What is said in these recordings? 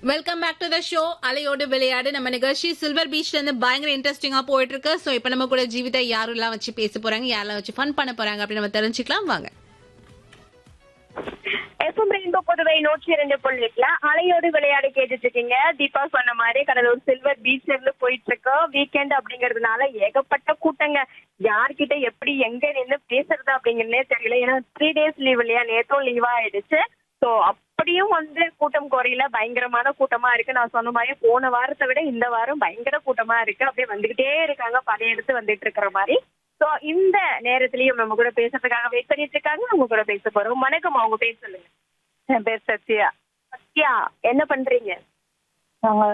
Welcome back to the show அலையோடு விளையாடு நம்ம நிகழ்ச்சி சில்வர் பீச்ல இருந்து பயங்கர இன்ட்ரெஸ்டிங்கா போயிட்டு இருக்கு சோ இப்ப நம்ம கூட ஜீவிதா யாரெல்லாம் வச்சு பேச போறாங்க யாரெல்லாம் வச்சு ஃபன் பண்ண போறாங்க அப்படின்னு நம்ம தெரிஞ்சுக்கலாம் வாங்க எஃப்எம் ரெயின்போ புதுவை நூற்றி இரண்டு புள்ளிட்டுல அலையோடு விளையாடு கேட்டுட்டு இருக்கீங்க தீபா சொன்ன மாதிரி கடலூர் சில்வர் பீச்ல இருந்து போயிட்டு இருக்கோம் வீக்கெண்ட் அப்படிங்கறதுனால ஏகப்பட்ட கூட்டங்க யார்கிட்ட எப்படி எங்க நின்று பேசுறது அப்படிங்கறதே தெரியல ஏன்னா த்ரீ டேஸ் லீவ் இல்லையா நேத்தும் லீவா ஆயிடுச்சு சோ அப்படியும் வந்து கூட்டம் குறையில பயங்கரமான கூட்டமா இருக்கு நான் சொன்ன மாதிரி போன வாரத்தை விட இந்த வாரம் பயங்கர கூட்டமா இருக்கு அப்படியே வந்துகிட்டே இருக்காங்க படையெடுத்து வந்துட்டு இருக்கிற மாதிரி சோ இந்த நேரத்திலயும் நம்ம கூட பேசுறதுக்காக வெயிட் பண்ணிட்டு இருக்காங்க அவங்க கூட பேச போறோம் வணக்கம் அவங்க பேர் சொல்லுங்க என் பேர் சத்யா சத்யா என்ன பண்றீங்க நாங்க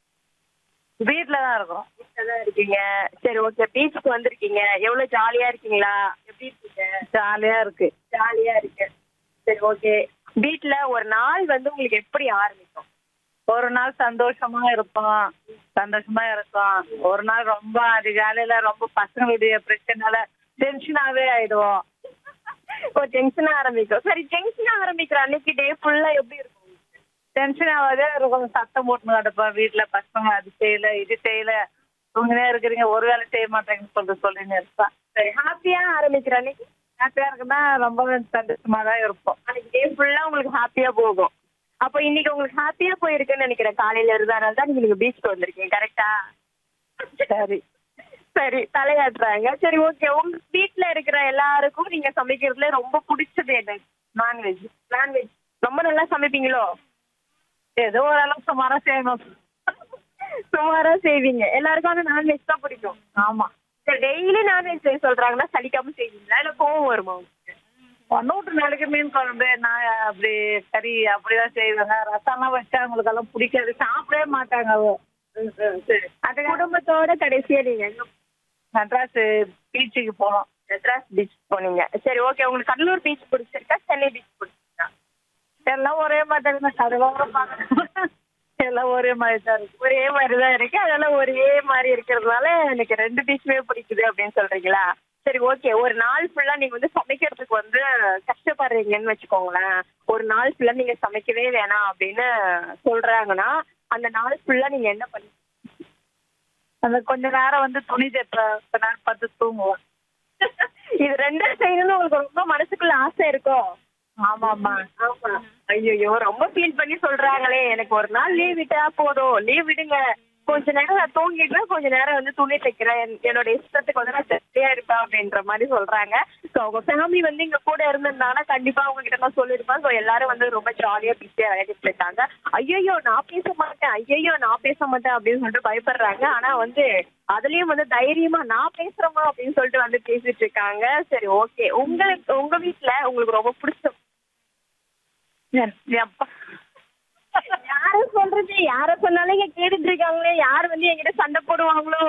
வீட்ல தான் இருக்கோம் வீட்டுலதான் இருக்கீங்க சரி ஓகே பீச்சுக்கு வந்திருக்கீங்க எவ்வளவு ஜாலியா இருக்கீங்களா எப்படி இருக்கீங்க ஜாலியா இருக்கு ஜாலியா இருக்கு சரி ஓகே வீட்ல ஒரு நாள் வந்து உங்களுக்கு எப்படி ஆரம்பிக்கும் ஒரு நாள் சந்தோஷமா இருப்போம் சந்தோஷமா இருக்கோம் ஒரு நாள் ரொம்ப அதிகாலையில ரொம்ப பசங்களுடைய பிரச்சனால டென்ஷனாவே ஆயிடுவோம் ஓ டென்ஷன் ஆரம்பிக்கும் சரி டென்ஷன் ஆரம்பிக்கிற அன்னைக்கு டே ஃபுல்லா எப்படி இருக்கும் டென்ஷன் ஆகாதே இருக்கும் சத்தம் போட்டுன்னு கிடப்போம் வீட்டுல பசங்க அது செய்யல இது செய்யல தூங்கினே இருக்கிறீங்க ஒரு வேலை செய்ய மாட்டேங்கன்னு சொல்லிட்டு சொல்லின்னு இருப்பான் சரி ஹாப்பியா ஆரம்பிக்கிற அன்னைக்கு ஹாப்பியா இருக்குன்னா ரொம்ப சந்தோஷமா தான் இருப்போம் அன்னைக்கு டே ஃபுல்லா உங்களுக்கு ஹாப்பியா போகும் அப்போ இன்னைக்கு உங்களுக்கு ஹாப்பியா போயிருக்குன்னு நினைக்கிறேன் காலையில இருந்து அதனால தான் நீங்க பீச்சுக்கு வந்திருக்கீங்க கரெக்டா சரி சரி தலையாட்டுறாங்க சரி ஓகே உங்க வீட்ல இருக்கிற எல்லாருக்கும் நீங்க சமைக்கிறதுல ரொம்ப பிடிச்சது என்ன நான்வெஜ் நான்வெஜ் ரொம்ப நல்லா சமைப்பீங்களோ ஏதோ ஓரளவு சுமாரா செய்யணும் சுமாரா செய்வீங்க எல்லாருக்கும் ஆனா நான்வெஜ் தான் பிடிக்கும் ஆமா சரி டெய்லி நான்வெஜ் செய்ய சொல்றாங்கன்னா சலிக்காம செய்வீங்களா இல்ல கோவம் வருமா உங்களுக்கு? நூற்று நாளைக்கு மீன் குழம்பு நான் அப்படி கறி அப்படிதான் செய்வாங்க ரசம்லாம் வச்சா அவங்களுக்கெல்லாம் பிடிக்காது சாப்பிடவே மாட்டாங்க அவ சரி அது குடும்பத்தோட கடைசியா நீங்க எங்க மெட்ராஸ் பீச்சுக்கு போனோம் மெட்ராஸ் பீச் போனீங்க சரி ஓகே உங்களுக்கு கடலூர் பீச் பிடிச்சிருக்கா சென்னை பீச் பிடிச்சிருக்கா எல்லாம் ஒரே மாதிரி தான் கடலோரம் பார்க்கணும் எல்லாம் ஒரே மாதிரி தான் இருக்கு ஒரே மாதிரி தான் இருக்கு அதெல்லாம் ஒரே மாதிரி இருக்கிறதுனால எனக்கு ரெண்டு பீச்சுமே பிடிக்குது அப்படின்னு சொல்றீங்களா சரி ஓகே ஒரு நாள் ஃபுல்லா நீங்க வந்து சமைக்கிறதுக்கு வந்து கஷ்டப்படுறீங்கன்னு வச்சுக்கோங்களேன் ஒரு நாள் ஃபுல்லா நீங்க சமைக்கவே வேணாம் அப்படின்னு சொல்றாங்கன்னா அந்த நாள் ஃபுல்லா நீங்க என்ன பண்ணி அந்த கொஞ்ச நேரம் வந்து துணி தைப்பேன் கொஞ்ச நேரம் பார்த்து தூங்குவோம் இது ரெண்டும் செய்யணும்னு உங்களுக்கு ரொம்ப மனசுக்குள்ள ஆசை இருக்கும் ஆமா ஆமா ஆமா ஐயோ ரொம்ப ஃபீல் பண்ணி சொல்றாங்களே எனக்கு ஒரு நாள் லீவ் விட்டா போதும் லீவ் விடுங்க கொஞ்ச நேரம் நான் தூங்கிடுறேன் கொஞ்ச நேரம் வந்து துணி தைக்கிறேன் என்- என்னோட இஷ்டத்துக்கு வந்து நான் ஜாலியா இருப்பேன் அப்படின்ற மாதிரி சொல்றாங்க ஸோ அவங்க ஃபேமிலி வந்து இங்க கூட இருந்திருந்தாங்கன்னா கண்டிப்பா அவங்க கிட்ட நான் சொல்லியிருப்பேன் ஸோ எல்லாரும் வந்து ரொம்ப ஜாலியா பிஸியா விளையாடிட்டு இருக்காங்க ஐயோ நான் பேச மாட்டேன் ஐயோ நான் பேச மாட்டேன் அப்படின்னு சொல்லிட்டு பயப்படுறாங்க ஆனா வந்து அதுலயும் வந்து தைரியமா நான் பேசுறேமா அப்படின்னு சொல்லிட்டு வந்து பேசிட்டு இருக்காங்க சரி ஓகே உங்களுக்கு உங்க வீட்ல உங்களுக்கு ரொம்ப பிடிச்ச என்- எப்ப யார சொல்றது யார சொன்னாலும் இங்க கேட்டுட்டு இருக்காங்களே யார் வந்து என்கிட்ட சண்டை போடுவாங்களோ